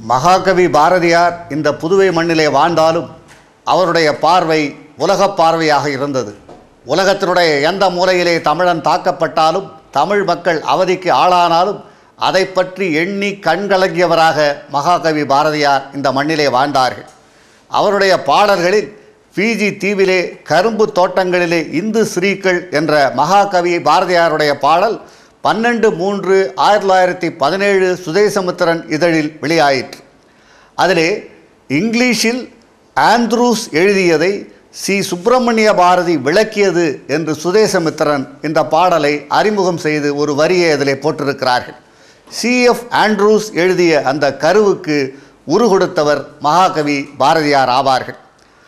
மகாகவி பாரதியார் இந்த புதுவை மண்ணிலே வாழ்ந்தாலும் அவருடைய பார்வை உலகப் பார்வையாக இருந்தது உலகத்தினுடைய எந்த மூலையிலே தமிழன் தாக்கப்பட்டாலும் தமிழ் மக்கள் அவதிக்கு ஆளானாலும் அதை பற்றி எண்ணி கண்கலங்கியவராக மகாகவி பாரதியார் இந்த மண்ணிலே வாழ்ந்தார்கள் அவருடைய பாடல்களில் பிஜி தீவிலே கரும்பு தோட்டங்களிலே இந்து ஸ்ரீக்கள் என்ற மகாகவி பாரதியாருடைய பாடல் பன்னெண்டு மூன்று ஆயிரத்தி தொள்ளாயிரத்தி பதினேழு சுதேசமுத்திரன் இதழில் வெளியாயிற்று அதிலே இங்கிலீஷில் ஆண்ட்ரூஸ் எழுதியதை சி சுப்பிரமணிய பாரதி விளக்கியது என்று சுதேசமித்திரன் இந்த பாடலை அறிமுகம் செய்து ஒரு வரியை அதிலே போட்டிருக்கிறார்கள் சிஎஃப் ஆண்ட்ரூஸ் எழுதிய அந்த கருவுக்கு உரு கொடுத்தவர் மகாகவி பாரதியார் ஆவார்கள்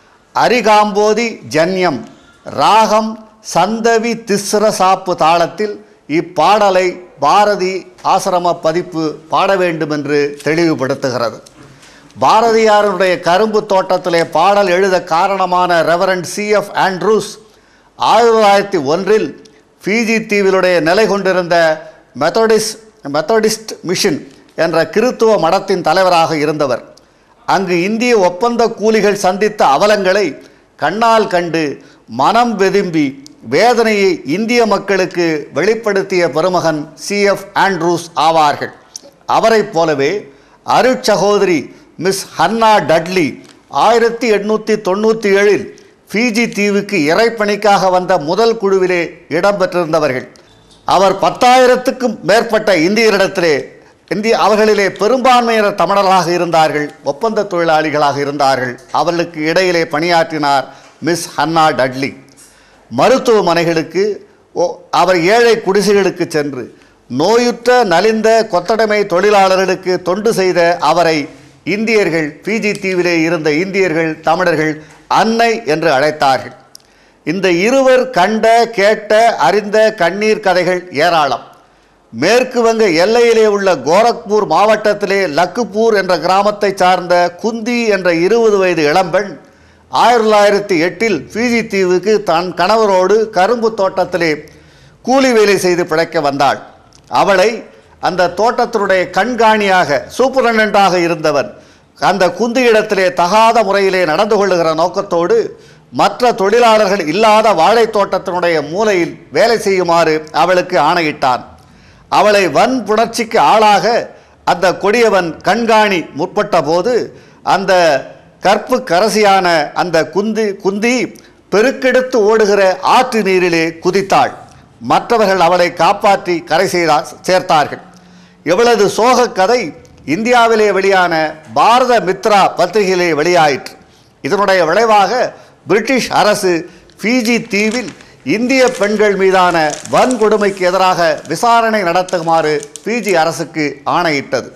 அரிகாம்போதி ஜன்யம் ராகம் சந்தவி திஸ்ர சாப்பு தாளத்தில் இப்பாடலை பாரதி ஆசிரம பதிப்பு பாட வேண்டும் என்று தெளிவுபடுத்துகிறது பாரதியாருடைய கரும்பு தோட்டத்திலே பாடல் எழுத காரணமான ரெவரண்ட் சிஎஃப் ஆண்ட்ரூஸ் ஆயிரத்தி தொள்ளாயிரத்தி ஒன்றில் ஃபிஜி தீவிலுடைய நிலை கொண்டிருந்த மெத்தடிஸ் மெத்தடிஸ்ட் மிஷன் என்ற கிறித்துவ மடத்தின் தலைவராக இருந்தவர் அங்கு இந்திய ஒப்பந்த கூலிகள் சந்தித்த அவலங்களை கண்ணால் கண்டு மனம் வெதும்பி வேதனையை இந்திய மக்களுக்கு வெளிப்படுத்திய பெருமகன் சிஎஃப் ஆண்ட்ரூஸ் ஆவார்கள் அவரைப் போலவே அருட்சகோதரி மிஸ் ஹன்னா டட்லி ஆயிரத்தி எண்ணூற்றி தொண்ணூற்றி ஏழில் ஃபிஜி தீவுக்கு இறைப்பணிக்காக வந்த முதல் குழுவிலே இடம்பெற்றிருந்தவர்கள் அவர் பத்தாயிரத்துக்கும் மேற்பட்ட இந்தியரிடத்திலே இந்திய அவர்களிலே பெரும்பான்மையினர் தமிழர்களாக இருந்தார்கள் ஒப்பந்த தொழிலாளிகளாக இருந்தார்கள் அவர்களுக்கு இடையிலே பணியாற்றினார் மிஸ் ஹன்னா டட்லி மருத்துவமனைகளுக்கு ஓ- அவர் ஏழை குடிசைகளுக்கு சென்று நோயுற்ற நலிந்த கொத்தடைமை தொழிலாளர்களுக்கு தொண்டு செய்த அவரை இந்தியர்கள் பிஜி தீவிலே இருந்த இந்தியர்கள் தமிழர்கள் அன்னை என்று அழைத்தார்கள் இந்த இருவர் கண்ட கேட்ட அறிந்த கண்ணீர் கதைகள் ஏராளம் மேற்கு வங்க எல்லையிலே உள்ள கோரக்பூர் மாவட்டத்திலே லக்குப்பூர் என்ற கிராமத்தை சார்ந்த குந்தி என்ற இருபது வயது இளம்பெண் ஆயிரத்தி தொள்ளாயிரத்தி எட்டில் பிஜி தீவுக்கு தன் கணவரோடு கரும்பு தோட்டத்திலே கூலி வேலை செய்து பிழைக்க வந்தாள் அவளை அந்த தோட்டத்தினுடைய கண்காணியாக சூப்பரண்டாக இருந்தவன் அந்த குந்தி இடத்திலே தகாத முறையிலே நடந்து கொள்ளுகிற நோக்கத்தோடு மற்ற தொழிலாளர்கள் இல்லாத வாழைத் தோட்டத்தினுடைய மூலையில் வேலை செய்யுமாறு அவளுக்கு ஆணையிட்டான் அவளை வன் புணர்ச்சிக்கு ஆளாக அந்த கொடியவன் கண்காணி முற்பட்ட போது அந்த கற்பு கரசியான அந்த குந்தி குந்தி பெருக்கெடுத்து ஓடுகிற ஆற்று நீரிலே குதித்தாள் மற்றவர்கள் அவளை காப்பாற்றி கரை செய்தா சேர்த்தார்கள் இவளது சோகக் கதை இந்தியாவிலே வெளியான பாரத மித்ரா பத்திரிகையிலே வெளியாயிற்று இதனுடைய விளைவாக பிரிட்டிஷ் அரசு ஃபிஜி தீவில் இந்திய பெண்கள் மீதான வன்கொடுமைக்கு எதிராக விசாரணை நடத்துமாறு ஃபிஜி அரசுக்கு ஆணையிட்டது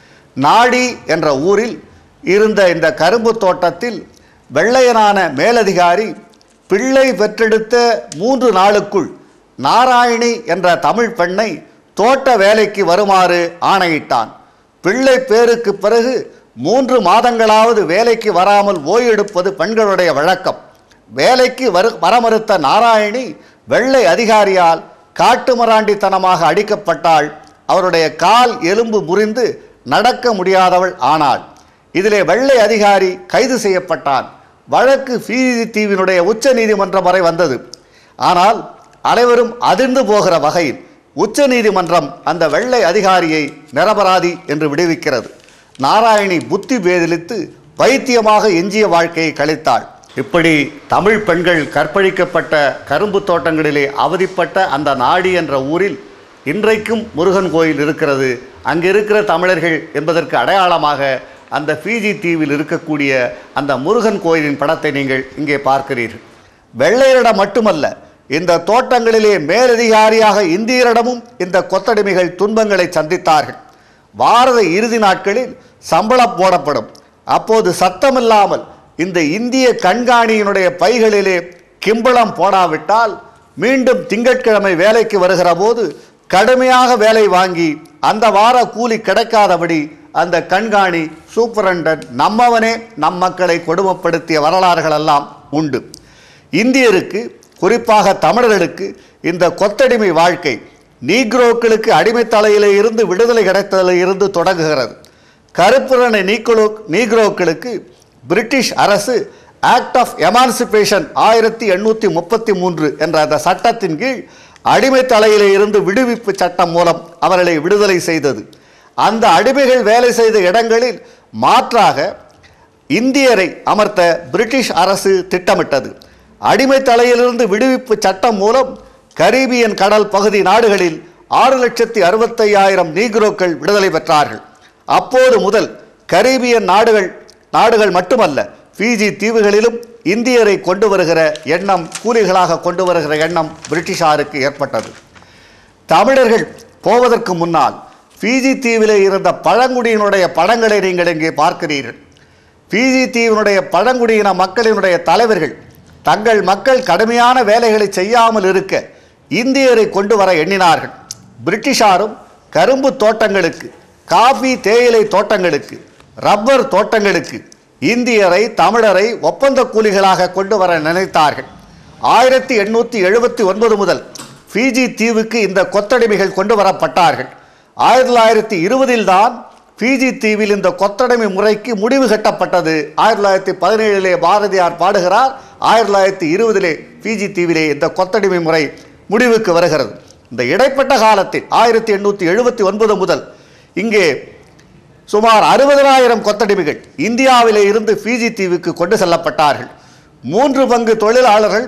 நாடி என்ற ஊரில் இருந்த இந்த கரும்பு தோட்டத்தில் வெள்ளையனான மேலதிகாரி பிள்ளை பெற்றெடுத்த மூன்று நாளுக்குள் நாராயணி என்ற தமிழ் பெண்ணை தோட்ட வேலைக்கு வருமாறு ஆணையிட்டான் பிள்ளை பேருக்கு பிறகு மூன்று மாதங்களாவது வேலைக்கு வராமல் ஓய்வெடுப்பது பெண்களுடைய வழக்கம் வேலைக்கு வரு வர மறுத்த நாராயணி வெள்ளை அதிகாரியால் காட்டுமராண்டித்தனமாக அடிக்கப்பட்டாள் அவருடைய கால் எலும்பு முறிந்து நடக்க முடியாதவள் ஆனாள் இதிலே வெள்ளை அதிகாரி கைது செய்யப்பட்டான் வழக்கு ஃபீதி தீவினுடைய உச்ச நீதிமன்றம் வரை வந்தது ஆனால் அனைவரும் அதிர்ந்து போகிற வகையில் உச்ச நீதிமன்றம் அந்த வெள்ளை அதிகாரியை நிரபராதி என்று விடுவிக்கிறது நாராயணி புத்தி பேதலித்து பைத்தியமாக எஞ்சிய வாழ்க்கையை கழித்தாள் இப்படி தமிழ் பெண்கள் கற்பழிக்கப்பட்ட கரும்பு தோட்டங்களிலே அவதிப்பட்ட அந்த நாடி என்ற ஊரில் இன்றைக்கும் முருகன் கோயில் இருக்கிறது அங்கே இருக்கிற தமிழர்கள் என்பதற்கு அடையாளமாக அந்த ஃபிஜி தீவில் இருக்கக்கூடிய அந்த முருகன் கோயிலின் படத்தை நீங்கள் இங்கே பார்க்கிறீர்கள் வெள்ளையரிடம் மட்டுமல்ல இந்த தோட்டங்களிலே மேலதிகாரியாக இந்தியரிடமும் இந்த கொத்தடிமைகள் துன்பங்களை சந்தித்தார்கள் வாரத இறுதி நாட்களில் சம்பளம் போடப்படும் அப்போது சத்தமில்லாமல் இந்த இந்திய கண்காணியினுடைய பைகளிலே கிம்பளம் போடாவிட்டால் மீண்டும் திங்கட்கிழமை வேலைக்கு வருகிற போது கடுமையாக வேலை வாங்கி அந்த வார கூலி கிடைக்காதபடி அந்த கண்காணி சூப்பரண்டன் நம்மவனே நம் மக்களை கொடுமைப்படுத்திய வரலாறுகள் எல்லாம் உண்டு இந்தியருக்கு குறிப்பாக தமிழர்களுக்கு இந்த கொத்தடிமை வாழ்க்கை நீக்ரோக்களுக்கு அடிமைத்தலையிலே இருந்து விடுதலை கிடைத்ததில் இருந்து தொடங்குகிறது கருப்புரணை நீக்களோ நீக்ரோக்களுக்கு பிரிட்டிஷ் அரசு ஆக்ட் ஆஃப் எமான்சிபேஷன் ஆயிரத்தி எண்ணூற்றி முப்பத்தி மூன்று என்ற அந்த சட்டத்தின் கீழ் அடிமை தலையிலே இருந்து விடுவிப்பு சட்டம் மூலம் அவர்களை விடுதலை செய்தது அந்த அடிமைகள் வேலை செய்த இடங்களில் மாற்றாக இந்தியரை அமர்த்த பிரிட்டிஷ் அரசு திட்டமிட்டது அடிமை தலையிலிருந்து விடுவிப்பு சட்டம் மூலம் கரீபியன் கடல் பகுதி நாடுகளில் ஆறு லட்சத்தி அறுபத்தையாயிரம் நீக்ரோக்கள் விடுதலை பெற்றார்கள் அப்போது முதல் கரீபியன் நாடுகள் நாடுகள் மட்டுமல்ல ஃபிஜி தீவுகளிலும் இந்தியரை கொண்டு வருகிற எண்ணம் கூலிகளாக கொண்டு வருகிற எண்ணம் பிரிட்டிஷாருக்கு ஏற்பட்டது தமிழர்கள் போவதற்கு முன்னால் ஃபிஜி தீவிலே இருந்த பழங்குடியினுடைய படங்களை நீங்கள் இங்கே பார்க்கிறீர்கள் ஃபிஜி தீவினுடைய பழங்குடியின மக்களினுடைய தலைவர்கள் தங்கள் மக்கள் கடுமையான வேலைகளை செய்யாமல் இருக்க இந்தியரை கொண்டு வர எண்ணினார்கள் பிரிட்டிஷாரும் கரும்பு தோட்டங்களுக்கு காபி தேயிலை தோட்டங்களுக்கு ரப்பர் தோட்டங்களுக்கு இந்தியரை தமிழரை ஒப்பந்த கூலிகளாக கொண்டு வர நினைத்தார்கள் ஆயிரத்தி எண்ணூற்றி எழுபத்தி ஒன்பது முதல் ஃபிஜி தீவுக்கு இந்த கொத்தடிமைகள் கொண்டு வரப்பட்டார்கள் ஆயிரத்தி தொள்ளாயிரத்தி இருபதில் தான் ஃபிஜி தீவில் இந்த கொத்தடிமை முறைக்கு முடிவு கட்டப்பட்டது ஆயிரத்தி தொள்ளாயிரத்தி பதினேழிலே பாரதியார் பாடுகிறார் ஆயிரத்தி தொள்ளாயிரத்தி இருபதிலே ஃபிஜி தீவிலே இந்த கொத்தடிமை முறை முடிவுக்கு வருகிறது இந்த இடைப்பட்ட காலத்தில் ஆயிரத்தி எண்ணூற்றி எழுபத்தி ஒன்பது முதல் இங்கே சுமார் அறுபதனாயிரம் கொத்தடிமைகள் இந்தியாவிலே இருந்து ஃபிஜி தீவுக்கு கொண்டு செல்லப்பட்டார்கள் மூன்று பங்கு தொழிலாளர்கள்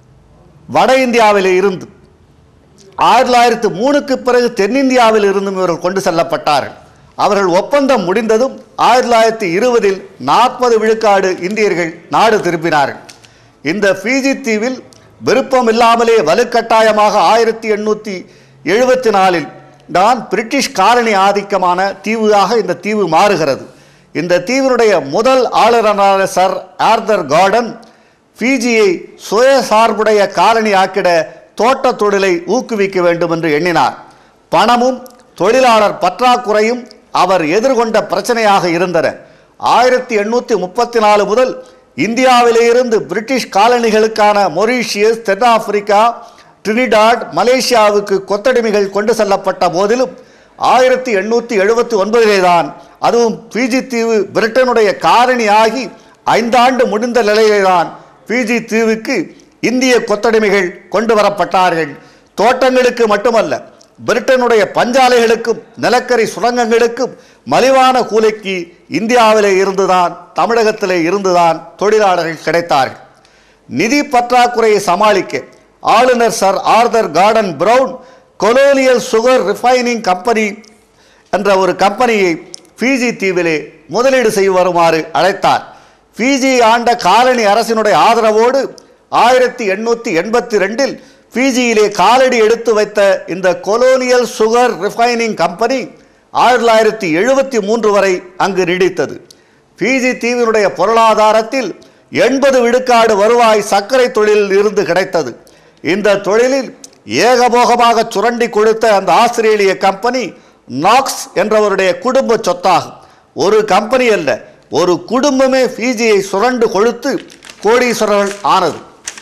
வட இந்தியாவிலே இருந்து ஆயிரத்தி தொள்ளாயிரத்து மூணுக்கு பிறகு தென்னிந்தியாவில் இருந்தும் இவர்கள் கொண்டு செல்லப்பட்டார்கள் அவர்கள் ஒப்பந்தம் முடிந்ததும் ஆயிரத்தி தொள்ளாயிரத்தி இருபதில் நாற்பது விழுக்காடு இந்தியர்கள் நாடு திரும்பினார்கள் இந்த ஃபிஜி தீவில் விருப்பம் இல்லாமலே வலுக்கட்டாயமாக ஆயிரத்தி எண்ணூற்றி எழுபத்தி நாலில் தான் பிரிட்டிஷ் காலனி ஆதிக்கமான தீவாக இந்த தீவு மாறுகிறது இந்த தீவினுடைய முதல் ஆளுநரான சர் ஆர்தர் கார்டன் ஃபிஜியை சுயசார்புடைய காலனி ஆக்கிட தோட்டத் தொழிலை ஊக்குவிக்க வேண்டும் என்று எண்ணினார் பணமும் தொழிலாளர் பற்றாக்குறையும் அவர் எதிர்கொண்ட பிரச்சனையாக இருந்தன ஆயிரத்தி எண்ணூற்றி முப்பத்தி நாலு முதல் இந்தியாவிலே இருந்து பிரிட்டிஷ் காலனிகளுக்கான மொரீஷியஸ் தென்னாப்பிரிக்கா ட்ரினிடாட் மலேசியாவுக்கு கொத்தடிமைகள் கொண்டு செல்லப்பட்ட போதிலும் ஆயிரத்தி எண்ணூற்றி எழுபத்தி ஒன்பதிலே தான் அதுவும் பிஜி தீவு பிரிட்டனுடைய காலனி ஆகி ஐந்தாண்டு முடிந்த நிலையிலே தான் பிஜி தீவுக்கு இந்திய கொத்தடிமைகள் கொண்டு வரப்பட்டார்கள் தோட்டங்களுக்கு மட்டுமல்ல பிரிட்டனுடைய பஞ்சாலைகளுக்கும் நிலக்கரி சுரங்கங்களுக்கும் மலிவான கூலிக்கு இந்தியாவிலே இருந்துதான் தமிழகத்திலே இருந்துதான் தொழிலாளர்கள் கிடைத்தார்கள் நிதி பற்றாக்குறையை சமாளிக்க ஆளுநர் sir Arthur Gordon Brown colonial sugar refining company என்ற ஒரு கம்பெனியை ஃபிஜி தீவிலே முதலீடு செய்ய வருமாறு அழைத்தார் ஃபிஜி ஆண்ட காலனி அரசினுடைய ஆதரவோடு ஆயிரத்தி எண்ணூற்றி எண்பத்தி ரெண்டில் ஃபிஜியிலே காலடி எடுத்து வைத்த இந்த கொலோனியல் சுகர் ரிஃபைனிங் கம்பெனி ஆயிரத்தி தொள்ளாயிரத்தி எழுபத்தி மூன்று வரை அங்கு நீடித்தது ஃபிஜி தீவினுடைய பொருளாதாரத்தில் எண்பது விழுக்காடு வருவாய் சர்க்கரை தொழிலில் இருந்து கிடைத்தது இந்த தொழிலில் ஏகபோகமாக சுரண்டி கொடுத்த அந்த ஆஸ்திரேலிய கம்பெனி நாக்ஸ் என்றவருடைய குடும்ப சொத்தாகும் ஒரு கம்பெனி அல்ல ஒரு குடும்பமே ஃபிஜியை சுரண்டு கொழுத்து கோடீஸ்வரர்கள் ஆனது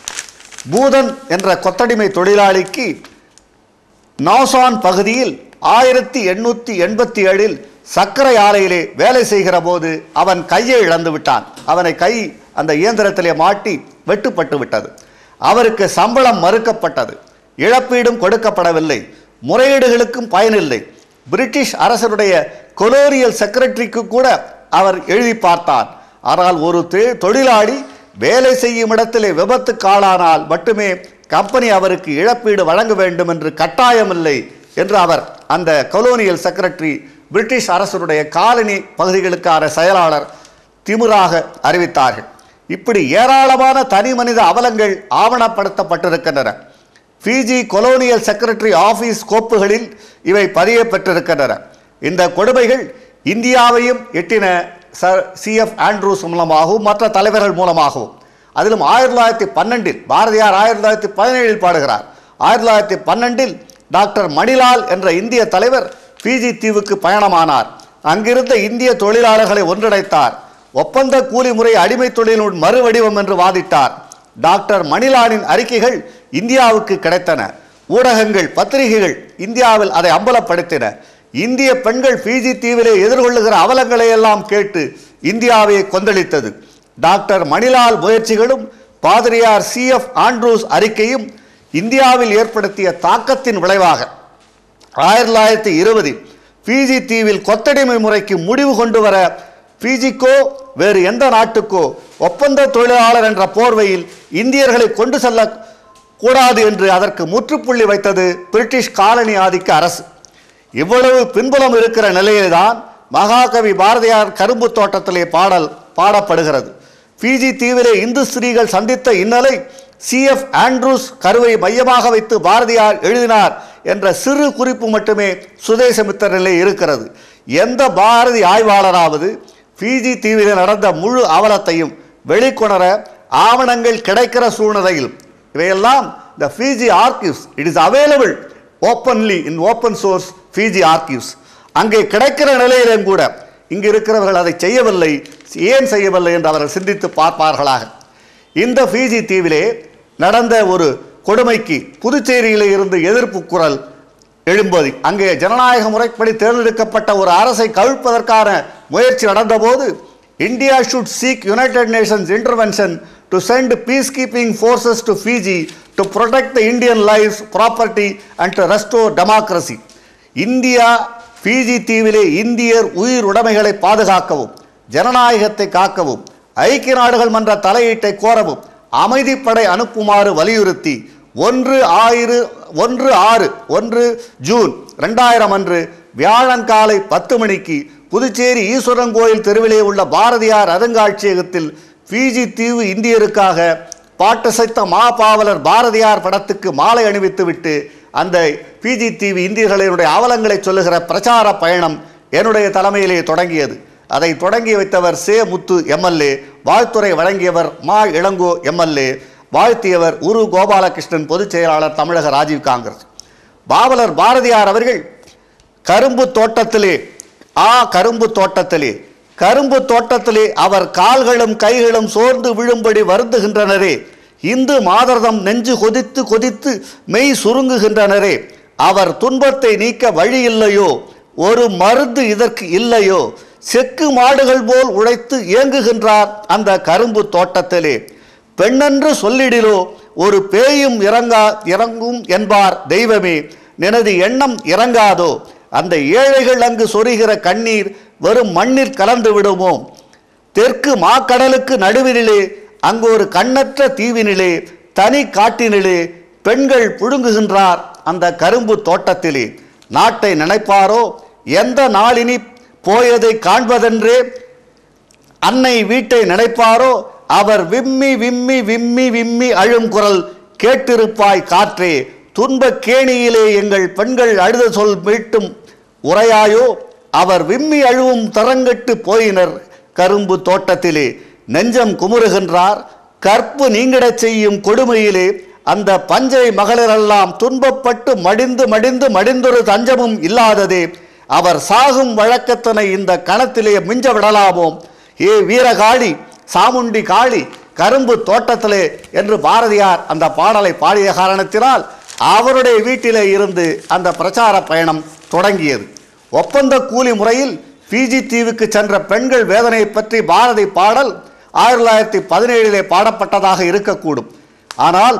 பூதன் என்ற கொத்தடிமை தொழிலாளிக்கு நாசான் பகுதியில் ஆயிரத்தி எண்ணூற்றி எண்பத்தி ஏழில் சர்க்கரை ஆலையிலே வேலை செய்கிற போது அவன் கையை இழந்து விட்டான் அவனை கை அந்த இயந்திரத்திலே மாட்டி வெட்டுப்பட்டு விட்டது அவருக்கு சம்பளம் மறுக்கப்பட்டது இழப்பீடும் கொடுக்கப்படவில்லை முறையீடுகளுக்கும் பயனில்லை பிரிட்டிஷ் அரசனுடைய கொலோனியல் செக்ரட்டரிக்கு கூட அவர் எழுதி பார்த்தார் ஆனால் ஒரு தொ- தொழிலாளி வேலை செய்யும் இடத்திலே விபத்துக்கு ஆளானால் மட்டுமே கம்பெனி அவருக்கு இழப்பீடு வழங்க வேண்டும் என்று கட்டாயமில்லை என்று அவர் அந்த கொலோனியல் செக்ரட்டரி பிரிட்டிஷ் அரசனுடைய காலனி பகுதிகளுக்கான செயலாளர் திமிராக அறிவித்தார்கள் இப்படி ஏராளமான தனி மனித அவலங்கள் ஆவணப்படுத்தப்பட்டிருக்கின்றன ஃபிஜி கொலோனியல் செக்ரட்டரி ஆபீஸ் கோப்புகளில் இவை பதியப்பட்டிருக்கின்றன இந்த கொடுமைகள் இந்தியாவையும் எட்டின சர் சிஎஃப் ஆண்ட்ரூஸ் மூலமாகவும் மற்ற தலைவர்கள் மூலமாகவும் அதிலும் ஆயிரத்தி தொள்ளாயிரத்தி பன்னெண்டில் பாரதியார் ஆயிரத்தி தொள்ளாயிரத்தி பதினேழில் பாடுகிறார் ஆயிரத்தி தொள்ளாயிரத்தி பன்னெண்டில் டாக்டர் மணிலால் என்ற இந்திய தலைவர் ஃபிஜி தீவுக்கு பயணமானார் அங்கிருந்த இந்திய தொழிலாளர்களை ஒன்றிணைத்தார் ஒப்பந்த கூலி முறை அடிமை தொழிலின் மறுவடிவம் என்று வாதிட்டார் டாக்டர் மணிலாலின் அறிக்கைகள் இந்தியாவுக்கு கிடைத்தன ஊடகங்கள் பத்திரிகைகள் இந்தியாவில் அதை அம்பலப்படுத்தின இந்திய பெண்கள் பிஜி தீவிலே எதிர்கொள்ளுகிற அவலங்களை எல்லாம் கேட்டு இந்தியாவை கொந்தளித்தது டாக்டர் மணிலால் முயற்சிகளும் பாதிரியார் சி எஃப் ஆண்ட்ரூஸ் அறிக்கையும் இந்தியாவில் ஏற்படுத்திய தாக்கத்தின் விளைவாக ஆயிரத்தி தொள்ளாயிரத்தி இருபதில் பிஜி தீவில் கொத்தடிமை முறைக்கு முடிவு கொண்டு வர பிஜிக்கோ வேறு எந்த நாட்டுக்கோ ஒப்பந்த தொழிலாளர் என்ற போர்வையில் இந்தியர்களை கொண்டு செல்ல கூடாது என்று அதற்கு முற்றுப்புள்ளி வைத்தது பிரிட்டிஷ் காலனி ஆதிக்க அரசு இவ்வளவு பின்புலம் இருக்கிற நிலையில்தான் மகாகவி பாரதியார் கரும்பு தோட்டத்திலே பாடல் பாடப்படுகிறது பிஜி தீவிலே இந்து ஸ்திரீகள் சந்தித்த இன்னலை சிஎஃப் ஆண்ட்ரூஸ் கருவை மையமாக வைத்து பாரதியார் எழுதினார் என்ற சிறு குறிப்பு மட்டுமே சுதேசமித்திரனிலே இருக்கிறது எந்த பாரதி ஆய்வாளராவது பிஜி தீவிலே நடந்த முழு அவலத்தையும் வெளிக்கொணர ஆவணங்கள் கிடைக்கிற சூழ்நிலையில் இவையெல்லாம் the Fiji archives it is available openly in open source Fiji archives அங்கே கிடைக்கிற நிலையிலும் கூட இங்கு இருக்கிறவர்கள் அதை செய்யவில்லை ஏன் செய்யவில்லை என்று அவர்கள் சிந்தித்து பார்ப்பார்களாக இந்த ஃபிஜி தீவிலே நடந்த ஒரு கொடுமைக்கு புதுச்சேரியிலே இருந்து எதிர்ப்பு குரல் எழும்பது அங்கே ஜனநாயக முறைப்படி தேர்ந்தெடுக்கப்பட்ட ஒரு அரசை கவிழ்ப்பதற்கான முயற்சி நடந்தபோது India should seek United Nations intervention to send peace keeping forces to Fiji to protect the Indian life property and to restore democracy India Fiji தீவிலே இந்தியர் உயிர் உடைமைகளை பாதுகாக்கவும் ஜனநாயகத்தை காக்கவும் ஐக்கிய நாடுகள் மன்ற தலையீட்டை கோரவும் அமைதிப்படை அனுப்புமாறு வலியுறுத்தி ஒன்று ஆயிரு ஒன்று ஆறு ஒன்று ஜூன் ரெண்டாயிரம் அன்று வியாழன்காலை பத்து மணிக்கு புதுச்சேரி ஈஸ்வரன் கோயில் தெருவிலே உள்ள பாரதியார் அருங்காட்சியகத்தில் ஃபிஜி தீவு இந்தியருக்காக பாட்டசைத்த மாபாவலர் பாரதியார் படத்துக்கு மாலை அணிவித்துவிட்டு அந்த பிஜி தீவு இந்தியர்களினுடைய அவலங்களை சொல்லுகிற பிரச்சார பயணம் என்னுடைய தலைமையிலே தொடங்கியது அதை தொடங்கி வைத்தவர் சே முத்து எம்எல்ஏ வாழ்த்துறை வழங்கியவர் மா இளங்கோ எம்எல்ஏ வாழ்த்தியவர் உரு கோபாலகிருஷ்ணன் பொதுச் செயலாளர் தமிழக ராஜீவ் காங்கிரஸ் பாவலர் பாரதியார் அவர்கள் கரும்பு தோட்டத்திலே ஆ கரும்பு தோட்டத்திலே கரும்பு தோட்டத்திலே அவர் கால்களும் கைகளும் சோர்ந்து விழும்படி வருந்துகின்றனரே இந்து மாதர்தம் நெஞ்சு கொதித்து கொதித்து மெய் சுருங்குகின்றனரே அவர் துன்பத்தை நீக்க வழி இல்லையோ ஒரு மருந்து இதற்கு இல்லையோ செக்கு மாடுகள் போல் உழைத்து இயங்குகின்றார் அந்த கரும்பு தோட்டத்திலே பெண்ணென்று சொல்லிடிலோ ஒரு பேயும் இறங்கா இறங்கும் என்பார் தெய்வமே நினது எண்ணம் இறங்காதோ அந்த ஏழைகள் அங்கு சொரிகிற கண்ணீர் வெறும் மண்ணில் கலந்து விடுமோ தெற்கு மாக்கடலுக்கு நடுவினிலே அங்கு ஒரு கண்ணற்ற தீவினிலே தனி காட்டினிலே பெண்கள் புழுங்குகின்றார் அந்த கரும்பு தோட்டத்திலே நாட்டை நினைப்பாரோ எந்த நாளினி போயதை காண்பதென்றே அன்னை வீட்டை நினைப்பாரோ அவர் விம்மி விம்மி விம்மி விம்மி அழும் குரல் கேட்டிருப்பாய் காற்றே துன்பக் கேணியிலே எங்கள் பெண்கள் அழுத சொல் மீட்டும் உரையாயோ அவர் விம்மி அழுவும் தரங்கட்டு போயினர் கரும்பு தோட்டத்திலே நெஞ்சம் குமுறுகின்றார் கற்பு நீங்கிடச் செய்யும் கொடுமையிலே அந்த பஞ்சை மகளிரெல்லாம் துன்பப்பட்டு மடிந்து மடிந்து மடிந்தொரு தஞ்சமும் இல்லாததே அவர் சாகும் வழக்கத்தினை இந்த கணத்திலே மிஞ்ச விடலாமோ ஏ வீரகாளி சாமுண்டி காளி கரும்பு தோட்டத்திலே என்று பாரதியார் அந்த பாடலை பாடிய காரணத்தினால் அவருடைய வீட்டிலே இருந்து அந்த பிரச்சார பயணம் தொடங்கியது ஒப்பந்த கூலி முறையில் பிஜி தீவுக்கு சென்ற பெண்கள் வேதனையை பற்றி பாரதி பாடல் ஆயிரத்தி தொள்ளாயிரத்தி பதினேழிலே பாடப்பட்டதாக இருக்கக்கூடும் ஆனால்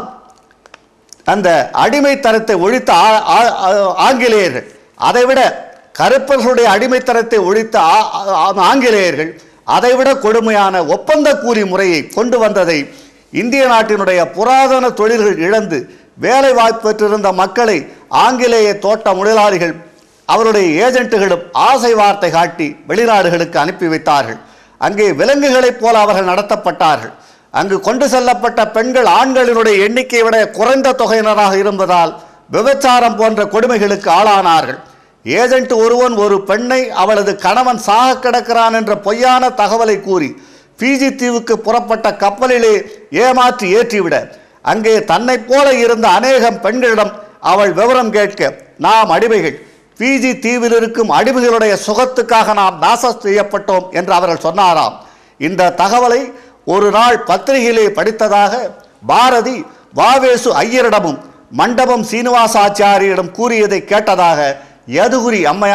அந்த அடிமைத்தனத்தை ஒழித்த ஆ- ஆ- ஆ- ஆங்கிலேயர்கள் அதைவிட கருப்பர்களுடைய அடிமைத்தனத்தை ஒழித்த ஆ- ஆ- ஆங்கிலேயர்கள் அதைவிட கொடுமையான ஒப்பந்த கூலி முறையை கொண்டு வந்ததை இந்திய நாட்டினுடைய புராதன தொழில்கள் இழந்து வேலை வாய்ப்பு பெற்றிருந்த மக்களை ஆங்கிலேய தோட்ட முதலாளிகள் அவருடைய ஏஜென்ட்டுகளும் ஆசை வார்த்தை காட்டி வெளிநாடுகளுக்கு அனுப்பி வைத்தார்கள் அங்கே விலங்குகளைப் போல அவர்கள் நடத்தப்பட்டார்கள் அங்கு கொண்டு செல்லப்பட்ட பெண்கள் ஆண்களினுடைய எண்ணிக்கையை விட குறைந்த தொகையினராக இருந்ததால் விபச்சாரம் போன்ற கொடுமைகளுக்கு ஆளானார்கள் ஏஜென்ட் ஒருவன் ஒரு பெண்ணை அவளது கணவன் சாக கிடக்கிறான் என்ற பொய்யான தகவலை கூறி பிஜி தீவுக்கு புறப்பட்ட கப்பலிலே ஏமாற்றி ஏற்றிவிட அங்கே தன்னைப் போல இருந்த அநேகம் பெண்களிடம் அவள் விவரம் கேட்க நாம் அடிமைகள் பிஜி தீவில் இருக்கும் அடிமைகளுடைய சுகத்துக்காக நாம் நாசம் செய்யப்பட்டோம் என்று அவர்கள் சொன்னாராம் இந்த தகவலை ஒரு நாள் பத்திரிகையிலே படித்ததாக பாரதி வாவேசு ஐயரிடமும் மண்டபம் சீனிவாசாச்சாரியிடம் கூறியதை கேட்டதாக யதுகுரி அம்மையா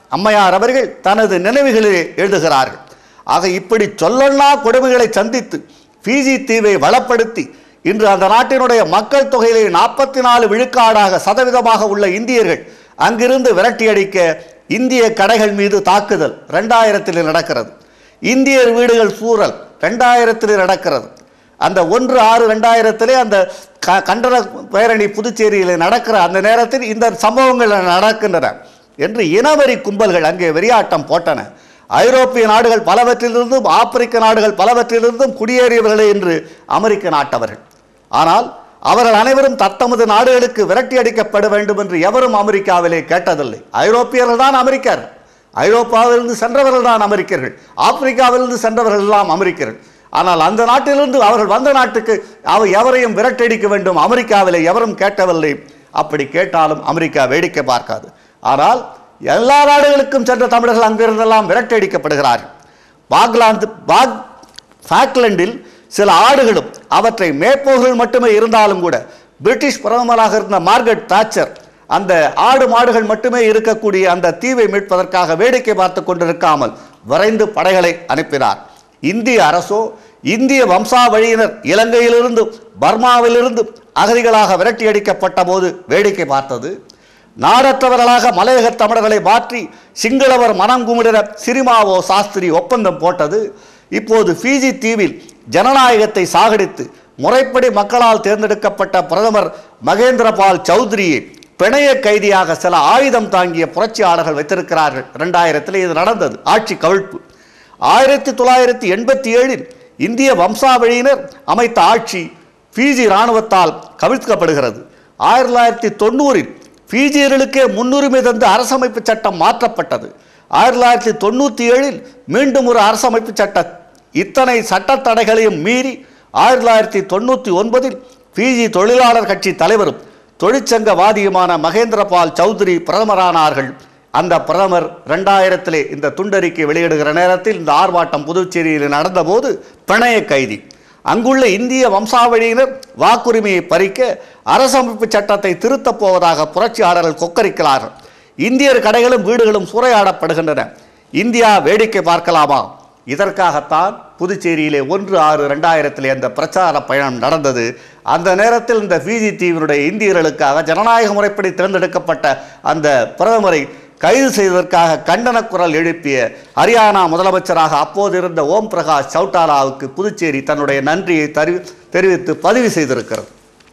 அம்மையார் அவர்கள் தனது நினைவுகளிலே எழுதுகிறார்கள் ஆக இப்படி சொல்லல்லா கொடுமைகளை சந்தித்து ஃபிஜி தீவை வளப்படுத்தி இன்று அந்த நாட்டினுடைய மக்கள் தொகையிலே நாற்பத்தி நாலு விழுக்காடாக சதவீதமாக உள்ள இந்தியர்கள் அங்கிருந்து விரட்டியடிக்க இந்திய கடைகள் மீது தாக்குதல் ரெண்டாயிரத்தில் நடக்கிறது இந்தியர் வீடுகள் சூழல் ரெண்டாயிரத்தில் நடக்கிறது அந்த ஒன்று ஆறு ரெண்டாயிரத்திலே அந்த க கண்டன பேரணி புதுச்சேரியில் நடக்கிற அந்த நேரத்தில் இந்த சம்பவங்கள் நடக்கின்றன என்று இனவெறி கும்பல்கள் அங்கே வெறியாட்டம் போட்டன ஐரோப்பிய நாடுகள் பலவற்றிலிருந்தும் ஆப்பிரிக்க நாடுகள் பலவற்றிலிருந்தும் குடியேறியவர்களே என்று அமெரிக்க நாட்டவர்கள் ஆனால் அவர்கள் அனைவரும் தத்தமது நாடுகளுக்கு விரட்டி அடிக்கப்பட வேண்டும் என்று எவரும் அமெரிக்காவிலே கேட்டதில்லை ஐரோப்பியர்கள் தான் அமெரிக்கர் ஐரோப்பாவிலிருந்து சென்றவர்கள் தான் அமெரிக்கர்கள் ஆப்பிரிக்காவிலிருந்து சென்றவர்கள் எல்லாம் அமெரிக்கர்கள் ஆனால் அந்த நாட்டிலிருந்து அவர்கள் வந்த நாட்டுக்கு அவர் எவரையும் விரட்டடிக்க வேண்டும் அமெரிக்காவிலே எவரும் கேட்டவில்லை அப்படி கேட்டாலும் அமெரிக்கா வேடிக்கை பார்க்காது ஆனால் எல்லா நாடுகளுக்கும் சென்ற தமிழர்கள் அங்கிருந்தெல்லாம் விரட்டடிக்கப்படுகிறார்கள் பாக்லாந்து பாக் ஃபாக்லண்டில் சில ஆடுகளும் அவற்றை மேய்ப்பவர்கள் மட்டுமே இருந்தாலும் கூட பிரிட்டிஷ் பிரதமராக இருந்த மார்கரெட் தாச்சர் அந்த ஆடு மாடுகள் மட்டுமே இருக்கக்கூடிய அந்த தீவை மீட்பதற்காக வேடிக்கை பார்த்து கொண்டிருக்காமல் விரைந்து படைகளை அனுப்பினார் இந்திய அரசோ இந்திய வம்சாவழியினர் இலங்கையிலிருந்து பர்மாவிலிருந்து அகதிகளாக விரட்டி அடிக்கப்பட்ட போது வேடிக்கை பார்த்தது நாடற்றவர்களாக மலையக தமிழர்களை மாற்றி சிங்களவர் மனம் குமிடிற சிரிமாவோ சாஸ்திரி ஒப்பந்தம் போட்டது இப்போது ஃபிஜி தீவில் ஜனநாயகத்தை சாகடித்து முறைப்படி மக்களால் தேர்ந்தெடுக்கப்பட்ட பிரதமர் மகேந்திரபால் சௌத்ரியை பிணைய கைதியாக சில ஆயுதம் தாங்கிய புரட்சியாளர்கள் வைத்திருக்கிறார்கள் இரண்டாயிரத்தில் இது நடந்தது ஆட்சி கவிழ்ப்பு ஆயிரத்தி தொள்ளாயிரத்தி எண்பத்தி ஏழில் இந்திய வம்சாவழியினர் அமைத்த ஆட்சி ஃபிஜி இராணுவத்தால் கவிழ்க்கப்படுகிறது ஆயிரத்தி தொள்ளாயிரத்தி தொண்ணூறில் ஃபிஜியர்களுக்கே முன்னுரிமை தந்து அரசமைப்பு சட்டம் மாற்றப்பட்டது ஆயிரத்தி தொள்ளாயிரத்தி தொண்ணூற்றி ஏழில் மீண்டும் ஒரு அரசமைப்பு சட்ட இத்தனை சட்டத் தடைகளையும் மீறி ஆயிரத்தி தொள்ளாயிரத்தி தொண்ணூற்றி ஒன்பதில் ஃபிஜி தொழிலாளர் கட்சி தலைவரும் தொழிற்சங்கவாதியுமான மகேந்திரபால் சௌத்ரி பிரதமரானார்கள் அந்த பிரதமர் ரெண்டாயிரத்திலே இந்த துண்டறிக்கை வெளியிடுகிற நேரத்தில் இந்த ஆர்ப்பாட்டம் புதுச்சேரியில் நடந்தபோது பிணைய கைதி அங்குள்ள இந்திய வம்சாவழியினர் வாக்குரிமையை பறிக்க அரசமைப்பு சட்டத்தை திருத்தப் போவதாக புரட்சியாளர்கள் கொக்கரிக்கிறார்கள் இந்தியர் கடைகளும் வீடுகளும் சூறையாடப்படுகின்றன இந்தியா வேடிக்கை பார்க்கலாமா இதற்காகத்தான் புதுச்சேரியிலே ஒன்று ஆறு ரெண்டாயிரத்திலே அந்த பிரச்சார பயணம் நடந்தது அந்த நேரத்தில் இந்த பிஜி தீவினுடைய இந்தியர்களுக்காக ஜனநாயக முறைப்படி தேர்ந்தெடுக்கப்பட்ட அந்த பிரதமரை கைது செய்வதற்காக கண்டன குரல் எழுப்பிய ஹரியானா முதலமைச்சராக அப்போது இருந்த ஓம் பிரகாஷ் சௌட்டாலாவுக்கு புதுச்சேரி தன்னுடைய நன்றியை தரி தெரிவித்து பதிவு செய்திருக்கிறது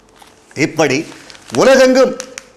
இப்படி உலகெங்கும்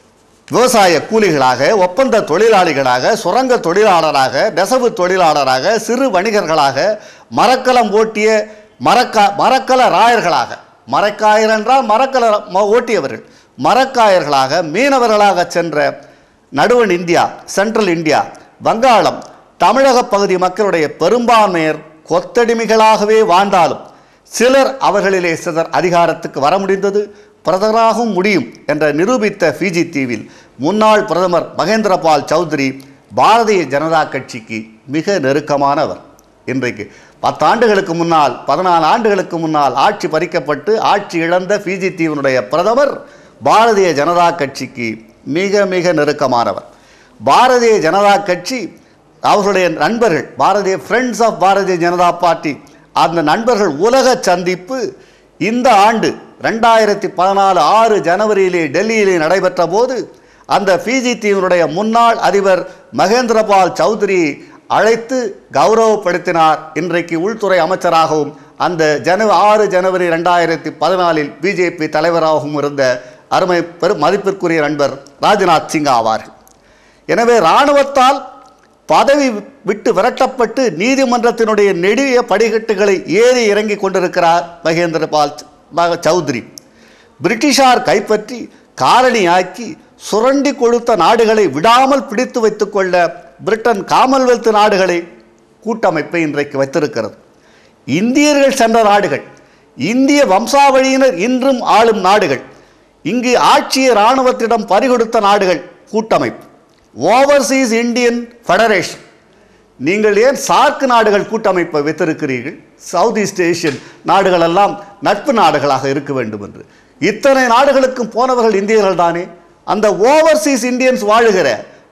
விவசாய கூலிகளாக ஒப்பந்த தொழிலாளிகளாக சுரங்க தொழிலாளராக நெசவு தொழிலாளராக சிறு வணிகர்களாக மரக்கலம் ஓட்டிய மரக்க மரக்கல ராயர்களாக மரக்காயர் என்றால் மரக்கல ம- ஓட்டியவர்கள் மரக்காயர்களாக மீனவர்களாக சென்ற நடுவன் இந்தியா சென்ட்ரல் இந்தியா வங்காளம் தமிழக பகுதி மக்களுடைய பெரும்பான்மையர் கொத்தடிமைகளாகவே வாழ்ந்தாலும் சிலர் அவர்களிலே சிலர் அதிகாரத்துக்கு வர முடிந்தது பிரதமராகவும் முடியும் என்ற நிரூபித்த ஃபிஜி தீவில் முன்னாள் பிரதமர் மகேந்திரபால் சௌத்ரி பாரதிய ஜனதா கட்சிக்கு மிக நெருக்கமானவர் இன்றைக்கு பத்தாண்டுகளுக்கு முன்னால் பதினாலு ஆண்டுகளுக்கு முன்னால் ஆட்சி பறிக்கப்பட்டு ஆட்சி இழந்த ஃபிஜி தீவினுடைய பிரதமர் பாரதிய ஜனதா கட்சிக்கு மிக மிக நெருக்கமானவர் பாரதிய ஜனதா கட்சி அவர்களுடைய நண்பர்கள் Bharatiya friends of Bharatiya Janata party அந்த நண்பர்கள் உலக சந்திப்பு இந்த ஆண்டு ரெண்டாயிரத்தி பதினாலு ஆறு ஜனவரியிலே டெல்லியிலே நடைபெற்ற போது அந்த பிஜி தீவினுடைய முன்னாள் அதிபர் மகேந்திரபால் சௌத்ரி அழைத்து கௌரவப்படுத்தினார் இன்றைக்கு உள்துறை அமைச்சராகவும் அந்த ஜன ஆறு ஜனவரி ரெண்டாயிரத்தி பதினாலில் பிஜேபி தலைவராகவும் இருந்த அருமை பெரு மதிப்பிற்குரிய நண்பர் ராஜ்நாத் சிங் ஆவார்கள் எனவே இராணுவத்தால் பதவி விட்டு விரட்டப்பட்டு நீதிமன்றத்தினுடைய நெடிய படிக்கட்டுகளை ஏறி இறங்கி கொண்டிருக்கிறார் மகேந்திரபால் ச- மக- சௌத்ரி பிரிட்டிஷார் கைப்பற்றி காலனியாக்கி சுரண்டி கொடுத்த நாடுகளை விடாமல் பிடித்து வைத்துக்கொள்ள பிரிட்டன் காமன்வெல்த் நாடுகளை கூட்டமைப்பை இன்றைக்கு வைத்திருக்கிறது இந்தியர்கள் சென்ற நாடுகள் இந்திய வம்சாவழியினர் இன்றும் ஆளும் நாடுகள் இங்கு ஆட்சியை இராணுவத்திடம் பறிகொடுத்த நாடுகள் கூட்டமைப்பு ஓவர்சீஸ் இந்தியன் ஃபெடரேஷன் நீங்கள் ஏன் சார்க் நாடுகள் கூட்டமைப்பை வைத்திருக்கிறீர்கள் சவுத் ஈஸ்ட் ஏஷியன் நாடுகள் எல்லாம் நட்பு நாடுகளாக இருக்க வேண்டும் என்று இத்தனை நாடுகளுக்கும் போனவர்கள் இந்தியர்கள் தானே அந்த ஓவர்சீஸ் இந்தியன்ஸ் வாழுகிற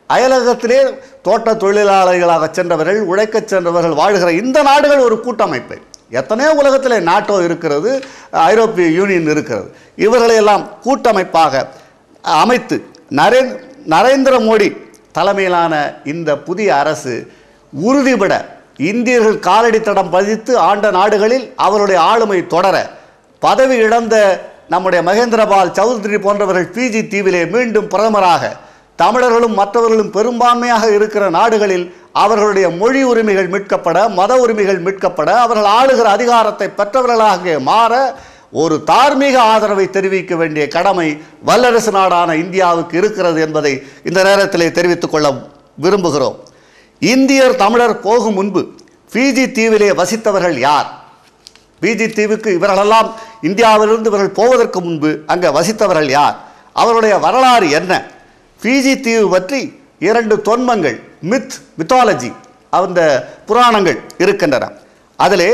அயலகத்திலே தோட்ட தொழிலாளர்களாக சென்றவர்கள் உழைக்கச் சென்றவர்கள் வாழ்கிற இந்த நாடுகள் ஒரு கூட்டமைப்பை எத்தனையோ உலகத்தில் நாட்டோ இருக்கிறது ஐரோப்பிய யூனியன் இருக்கிறது இவர்களையெல்லாம் கூட்டமைப்பாக அமைத்து நரே நரேந்திர மோடி தலைமையிலான இந்த புதிய அரசு உறுதிபட இந்தியர்கள் காலடி தடம் பதித்து ஆண்ட நாடுகளில் அவருடைய ஆளுமை தொடர பதவி இழந்த நம்முடைய மகேந்திரபால் சௌத்ரி போன்றவர்கள் பிஜி தீவிலே மீண்டும் பிரதமராக தமிழர்களும் மற்றவர்களும் பெரும்பான்மையாக இருக்கிற நாடுகளில் அவர்களுடைய மொழி உரிமைகள் மீட்கப்பட மத உரிமைகள் மீட்கப்பட அவர்கள் ஆளுகிற அதிகாரத்தை பெற்றவர்களாக மாற ஒரு தார்மீக ஆதரவை தெரிவிக்க வேண்டிய கடமை வல்லரசு நாடான இந்தியாவுக்கு இருக்கிறது என்பதை இந்த நேரத்திலே தெரிவித்துக் கொள்ள விரும்புகிறோம் இந்தியர் தமிழர் போகும் முன்பு ஃபிஜி தீவிலே வசித்தவர்கள் யார் பிஜி தீவுக்கு இவர்களெல்லாம் இந்தியாவிலிருந்து இவர்கள் போவதற்கு முன்பு அங்கே வசித்தவர்கள் யார் அவருடைய வரலாறு என்ன பிஜி தீவு பற்றி இரண்டு தொன்மங்கள் மித் மித்தாலஜி அந்த புராணங்கள் இருக்கின்றன அதிலே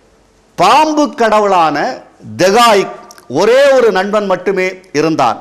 பாம்பு கடவுளான தெகாய் ஒரே ஒரு நண்பன் மட்டுமே இருந்தான்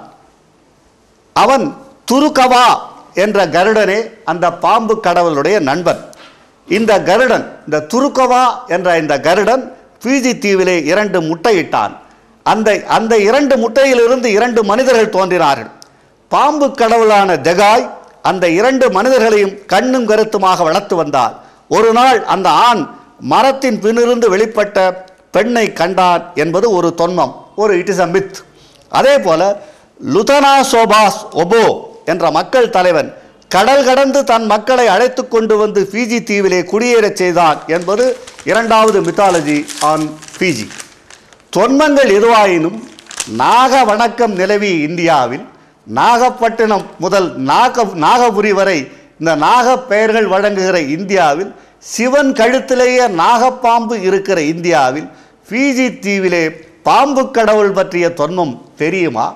அவன் துருக்கவா என்ற கருடனே அந்த பாம்பு கடவுளுடைய நண்பன் இந்த கருடன் இந்த துருக்கவா என்ற இந்த கருடன் பிஜி தீவிலே இரண்டு முட்டையிட்டான் அந்த அந்த இரண்டு முட்டையிலிருந்து இரண்டு மனிதர்கள் தோன்றினார்கள் பாம்பு கடவுளான தெகாய் அந்த இரண்டு மனிதர்களையும் கண்ணும் கருத்துமாக வளர்த்து வந்தார் ஒரு நாள் அந்த ஆண் மரத்தின் பின்னிருந்து வெளிப்பட்ட பெண்ணை கண்டான் என்பது ஒரு தொன்மம் ஒரு இட் இஸ் அ மித் அதே போல லுதனா சோபாஸ் ஒபோ என்ற மக்கள் தலைவன் கடல் கடந்து தன் மக்களை அழைத்து கொண்டு வந்து பிஜி தீவிலே குடியேறச் செய்தான் என்பது இரண்டாவது மித்தாலஜி ஆன் பிஜி தொன்மங்கள் எதுவாயினும் நாக வணக்கம் நிலவிய இந்தியாவில் நாகப்பட்டினம் முதல் நாக நாகபுரி வரை இந்த நாக பெயர்கள் வழங்குகிற இந்தியாவில் சிவன் கழுத்திலேயே நாகப்பாம்பு இருக்கிற இந்தியாவில் பிஜி தீவிலே பாம்பு கடவுள் பற்றிய தொன்மம் தெரியுமா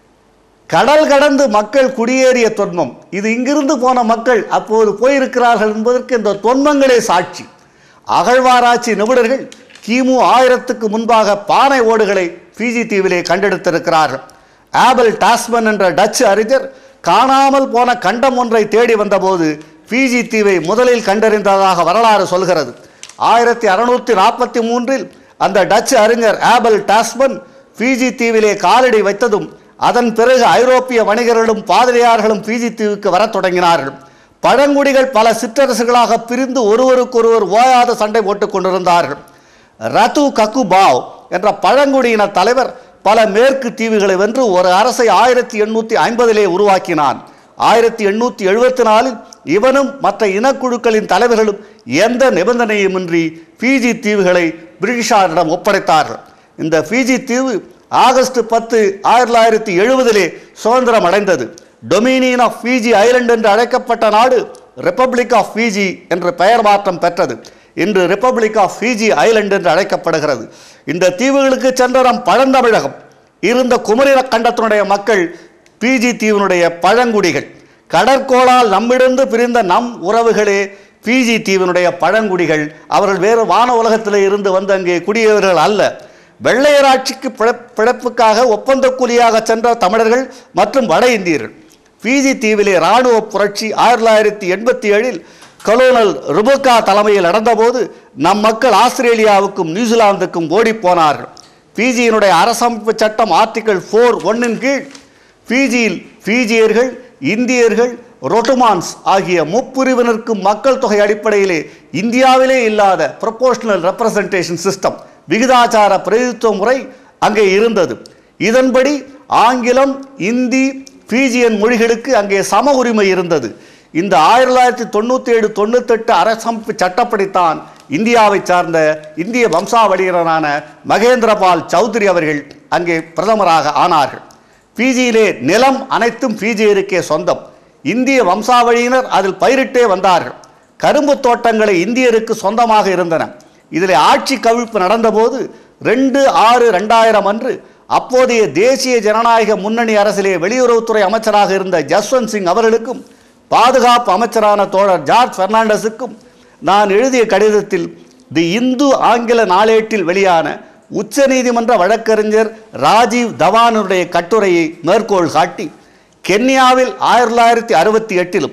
கடல் கடந்து மக்கள் குடியேறிய தொன்மம் இது இங்கிருந்து போன மக்கள் அப்போது போயிருக்கிறார்கள் என்பதற்கு இந்த தொன்மங்களே சாட்சி அகழ்வாராய்ச்சி நிபுணர்கள் கிமு ஆயிரத்துக்கு முன்பாக பானை ஓடுகளை பிஜி தீவிலே கண்டெடுத்திருக்கிறார்கள் ஆபல் டாஸ்மன் என்ற டச்சு அறிஞர் காணாமல் போன கண்டம் ஒன்றை தேடி வந்தபோது பிஜி தீவை முதலில் கண்டறிந்ததாக வரலாறு சொல்கிறது ஆயிரத்தி அறுநூற்றி நாற்பத்தி மூன்றில் அந்த டச்சு அறிஞர் ஆபல் டாஸ்மன் பிஜி தீவிலே காலடி வைத்ததும் அதன் பிறகு ஐரோப்பிய வணிகர்களும் பாதிரியார்களும் பிஜி தீவுக்கு வரத் தொடங்கினார்கள் பழங்குடிகள் பல சிற்றரசுகளாக பிரிந்து ஒருவருக்கொருவர் ஓயாத சண்டை போட்டுக் கொண்டிருந்தார்கள் ரத்து கக்குபாவ் என்ற பழங்குடியின தலைவர் பல மேற்கு தீவுகளை வென்று ஒரு அரசை ஆயிரத்தி எண்ணூற்றி ஐம்பதிலே உருவாக்கினான் ஆயிரத்தி எண்ணூற்றி எழுபத்தி நாலில் இவனும் மற்ற இனக்குழுக்களின் தலைவர்களும் எந்த நிபந்தனையுமின்றி பிஜி தீவுகளை பிரிட்டிஷாரிடம் ஒப்படைத்தார்கள் இந்த பிஜி தீவு ஆகஸ்ட் பத்து ஆயிரத்தி தொள்ளாயிரத்தி எழுபதிலே சுதந்திரம் அடைந்தது டொமினியன் ஆஃப் பிஜி ஐலண்ட் என்று அழைக்கப்பட்ட நாடு ரிப்பப்ளிக் ஆஃப் பிஜி என்று பெயர் மாற்றம் பெற்றது இன்று ரிப்பப்ளிக் ஆஃப் பிஜி ஐலண்ட் என்று அழைக்கப்படுகிறது இந்த தீவுகளுக்கு சென்ற நம் பழந்தமிழகம் இருந்த குமரின கண்டத்தினுடைய மக்கள் பிஜி தீவினுடைய பழங்குடிகள் கடற்கோளால் நம்மிடந்து பிரிந்த நம் உறவுகளே பிஜி தீவினுடைய பழங்குடிகள் அவர்கள் வேறு வான உலகத்திலே இருந்து வந்து அங்கே குடியவர்கள் அல்ல வெள்ளையராட்சிக்கு பிழப் பிழப்புக்காக ஒப்பந்த கூலியாக சென்ற தமிழர்கள் மற்றும் வட இந்தியர்கள் பிஜி தீவிலே இராணுவ புரட்சி ஆயிரத்தி தொள்ளாயிரத்தி எண்பத்தி ஏழில் கலோனல் ருபுக்கா தலைமையில் நடந்தபோது நம் மக்கள் ஆஸ்திரேலியாவுக்கும் நியூசிலாந்துக்கும் ஓடிப் போனார்கள் பிஜியினுடைய அரசமைப்பு சட்டம் ஆர்டிகல் ஃபோர் ஒன்னின் கீழ் பிஜியில் பிஜியர்கள் இந்தியர்கள் ரொட்டுமான்ஸ் ஆகிய முப்பிரிவினருக்கும் மக்கள் தொகை அடிப்படையிலே இந்தியாவிலே இல்லாத ப்ரொபோஷனல் ரெப்ரசன்டேஷன் சிஸ்டம் விகிதாச்சார பிரதித்துவ முறை அங்கே இருந்தது இதன்படி ஆங்கிலம் இந்தி பிஜியன் மொழிகளுக்கு அங்கே சம உரிமை இருந்தது இந்த ஆயிரத்தி தொள்ளாயிரத்தி தொண்ணூற்றி ஏழு தொண்ணூத்தெட்டு அரசமைப்பு சட்டப்படித்தான் இந்தியாவை சார்ந்த இந்திய வம்சாவளியினரான மகேந்திரபால் சௌத்ரி அவர்கள் அங்கே பிரதமராக ஆனார்கள் பிஜியிலே நிலம் அனைத்தும் பிஜியருக்கே சொந்தம் இந்திய வம்சாவளியினர் அதில் பயிரிட்டே வந்தார்கள் கரும்பு தோட்டங்களை இந்தியருக்கு சொந்தமாக இருந்தன இதில் ஆட்சி கவிழ்ப்பு நடந்தபோது ரெண்டு ஆறு ரெண்டாயிரம் அன்று அப்போதைய தேசிய ஜனநாயக முன்னணி அரசிலே வெளியுறவுத்துறை அமைச்சராக இருந்த ஜஸ்வந்த் சிங் அவர்களுக்கும் பாதுகாப்பு அமைச்சரான தோழர் ஜார்ஜ் பெர்னாண்டஸுக்கும் நான் எழுதிய கடிதத்தில் தி இந்து ஆங்கில நாளேட்டில் வெளியான உச்சநீதிமன்ற வழக்கறிஞர் ராஜீவ் தவானுடைய கட்டுரையை மேற்கோள் காட்டி கென்யாவில் ஆயிரத்தி தொள்ளாயிரத்தி அறுபத்தி எட்டிலும்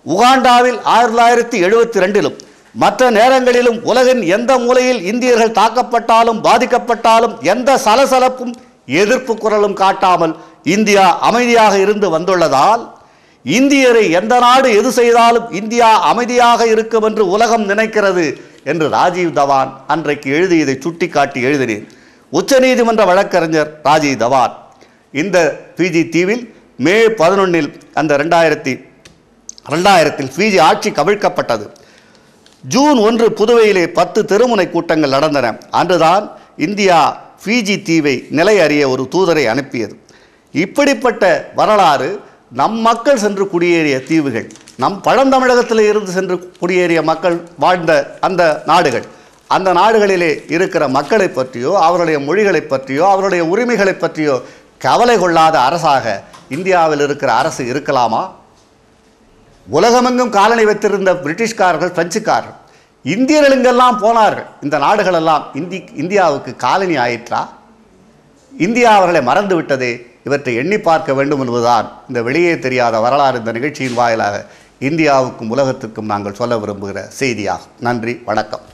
உகாண்டாவில் ஆயிரத்தி தொள்ளாயிரத்தி எழுபத்தி ரெண்டிலும் மற்ற நேரங்களிலும் உலகின் எந்த மூலையில் இந்தியர்கள் தாக்கப்பட்டாலும் பாதிக்கப்பட்டாலும் எந்த சலசலப்பும் எதிர்ப்பு குரலும் காட்டாமல் இந்தியா அமைதியாக இருந்து வந்துள்ளதால் இந்தியரை எந்த நாடு எது செய்தாலும் இந்தியா அமைதியாக இருக்கும் என்று உலகம் நினைக்கிறது என்று ராஜீவ் தவான் அன்றைக்கு எழுதியதை சுட்டிக்காட்டி எழுதினேன் உச்சநீதிமன்ற வழக்கறிஞர் ராஜீவ் தவான் இந்த பிஜி தீவில் மே பதினொன்னில் அந்த ரெண்டாயிரத்தி ரெண்டாயிரத்தில் பிஜி ஆட்சி கவிழ்க்கப்பட்டது ஜூன் ஒன்று புதுவையிலே பத்து தெருமுனை கூட்டங்கள் நடந்தன அன்றுதான் இந்தியா ஃபிஜி தீவை நிலை அறிய ஒரு தூதரை அனுப்பியது இப்படிப்பட்ட வரலாறு நம் மக்கள் சென்று குடியேறிய தீவுகள் நம் பழந்தமிழகத்தில் இருந்து சென்று குடியேறிய மக்கள் வாழ்ந்த அந்த நாடுகள் அந்த நாடுகளிலே இருக்கிற மக்களை பற்றியோ அவருடைய மொழிகளை பற்றியோ அவருடைய உரிமைகளை பற்றியோ கவலை கொள்ளாத அரசாக இந்தியாவில் இருக்கிற அரசு இருக்கலாமா உலகமெங்கும் காலனி வைத்திருந்த பிரிட்டிஷ்காரர்கள் பிரெஞ்சுக்காரர்கள் இந்தியர்கள் இங்கெல்லாம் போனார்கள் இந்த நாடுகளெல்லாம் இந்தி இந்தியாவுக்கு காலனி ஆயிற்றா இந்தியா அவர்களை மறந்து விட்டதே இவற்றை எண்ணி பார்க்க வேண்டும் என்பதுதான் இந்த வெளியே தெரியாத வரலாறு இந்த நிகழ்ச்சியின் வாயிலாக இந்தியாவுக்கும் உலகத்திற்கும் நாங்கள் சொல்ல விரும்புகிற செய்தியாகும் நன்றி வணக்கம்